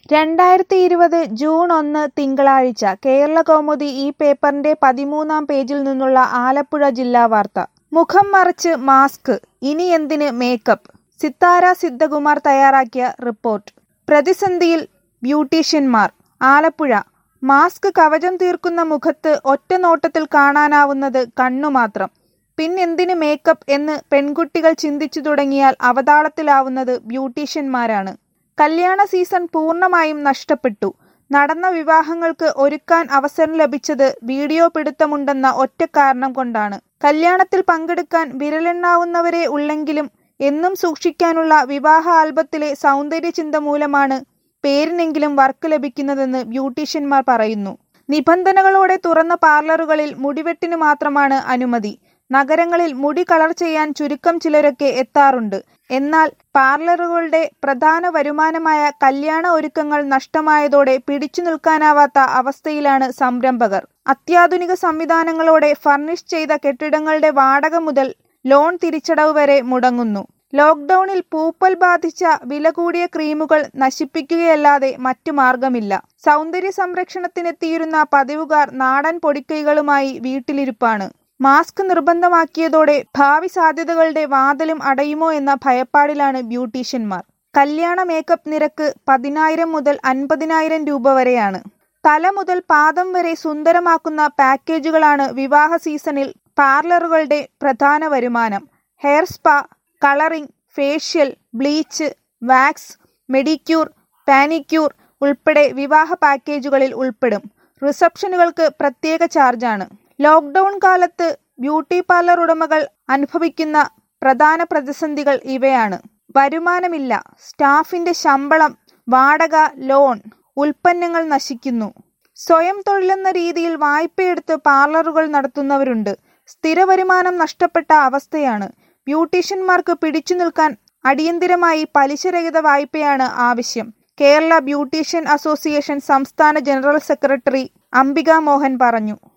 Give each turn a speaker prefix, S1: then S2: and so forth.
S1: രണ്ടായിരത്തി ഇരുപത് ജൂൺ ഒന്ന് തിങ്കളാഴ്ച കേരളകൗമുദി ഈ പേപ്പറിന്റെ പതിമൂന്നാം പേജിൽ നിന്നുള്ള ആലപ്പുഴ ജില്ലാ വാർത്ത മുഖം മറച്ച് മാസ്ക് ഇനി എന്തിന് മേക്കപ്പ് സിത്താര സിദ്ധകുമാർ തയ്യാറാക്കിയ റിപ്പോർട്ട് പ്രതിസന്ധിയിൽ ബ്യൂട്ടീഷ്യന്മാർ ആലപ്പുഴ മാസ്ക് കവചം തീർക്കുന്ന മുഖത്ത് ഒറ്റ നോട്ടത്തിൽ കാണാനാവുന്നത് കണ്ണു മാത്രം പിന്നെന്തിന് മേക്കപ്പ് എന്ന് പെൺകുട്ടികൾ ചിന്തിച്ചു തുടങ്ങിയാൽ അവതാളത്തിലാവുന്നത് ബ്യൂട്ടീഷ്യന്മാരാണ് കല്യാണ സീസൺ പൂർണ്ണമായും നഷ്ടപ്പെട്ടു നടന്ന വിവാഹങ്ങൾക്ക് ഒരുക്കാൻ അവസരം ലഭിച്ചത് വീഡിയോ പിടുത്തമുണ്ടെന്ന ഒറ്റ കാരണം കൊണ്ടാണ് കല്യാണത്തിൽ പങ്കെടുക്കാൻ വിരലെണ്ണാവുന്നവരെ ഉള്ളെങ്കിലും എന്നും സൂക്ഷിക്കാനുള്ള വിവാഹ ആൽബത്തിലെ സൗന്ദര്യ ചിന്ത മൂലമാണ് പേരിനെങ്കിലും വർക്ക് ലഭിക്കുന്നതെന്ന് ബ്യൂട്ടീഷ്യന്മാർ പറയുന്നു നിബന്ധനകളോടെ തുറന്ന പാർലറുകളിൽ മുടിവെട്ടിന് മാത്രമാണ് അനുമതി നഗരങ്ങളിൽ മുടി കളർ ചെയ്യാൻ ചുരുക്കം ചിലരൊക്കെ എത്താറുണ്ട് എന്നാൽ പാർലറുകളുടെ പ്രധാന വരുമാനമായ കല്യാണ ഒരുക്കങ്ങൾ നഷ്ടമായതോടെ പിടിച്ചു നിൽക്കാനാവാത്ത അവസ്ഥയിലാണ് സംരംഭകർ അത്യാധുനിക സംവിധാനങ്ങളോടെ ഫർണിഷ് ചെയ്ത കെട്ടിടങ്ങളുടെ വാടക മുതൽ ലോൺ തിരിച്ചടവ് വരെ മുടങ്ങുന്നു ലോക്ക്ഡൌണിൽ പൂപ്പൽ ബാധിച്ച വില കൂടിയ ക്രീമുകൾ നശിപ്പിക്കുകയല്ലാതെ മറ്റു മാർഗമില്ല സൗന്ദര്യ സംരക്ഷണത്തിനെത്തിയിരുന്ന പതിവുകാർ നാടൻ പൊടിക്കൈകളുമായി വീട്ടിലിരിപ്പാണ് മാസ്ക് നിർബന്ധമാക്കിയതോടെ ഭാവി സാധ്യതകളുടെ വാതിലും അടയുമോ എന്ന ഭയപ്പാടിലാണ് ബ്യൂട്ടീഷ്യന്മാർ കല്യാണ മേക്കപ്പ് നിരക്ക് പതിനായിരം മുതൽ അൻപതിനായിരം രൂപ വരെയാണ് തല മുതൽ പാദം വരെ സുന്ദരമാക്കുന്ന പാക്കേജുകളാണ് വിവാഹ സീസണിൽ പാർലറുകളുടെ പ്രധാന വരുമാനം hair spa colouring facial bleach wax മെഡിക്യൂർ പാനിക്യൂർ ഉൾപ്പെടെ വിവാഹ പാക്കേജുകളിൽ ഉൾപ്പെടും റിസപ്ഷനുകൾക്ക് പ്രത്യേക ചാർജാണ് ലോക്ക്ഡൌൺ കാലത്ത് ബ്യൂട്ടി പാർലർ ഉടമകൾ അനുഭവിക്കുന്ന പ്രധാന പ്രതിസന്ധികൾ ഇവയാണ് വരുമാനമില്ല സ്റ്റാഫിന്റെ ശമ്പളം വാടക ലോൺ ഉൽപ്പന്നങ്ങൾ നശിക്കുന്നു സ്വയം തൊഴിലെന്ന രീതിയിൽ വായ്പയെടുത്ത് പാർലറുകൾ നടത്തുന്നവരുണ്ട് സ്ഥിര വരുമാനം നഷ്ടപ്പെട്ട അവസ്ഥയാണ് ബ്യൂട്ടീഷ്യന്മാർക്ക് പിടിച്ചു നിൽക്കാൻ അടിയന്തിരമായി പലിശരഹിത വായ്പയാണ് ആവശ്യം കേരള ബ്യൂട്ടീഷ്യൻ അസോസിയേഷൻ സംസ്ഥാന ജനറൽ സെക്രട്ടറി അംബിക മോഹൻ പറഞ്ഞു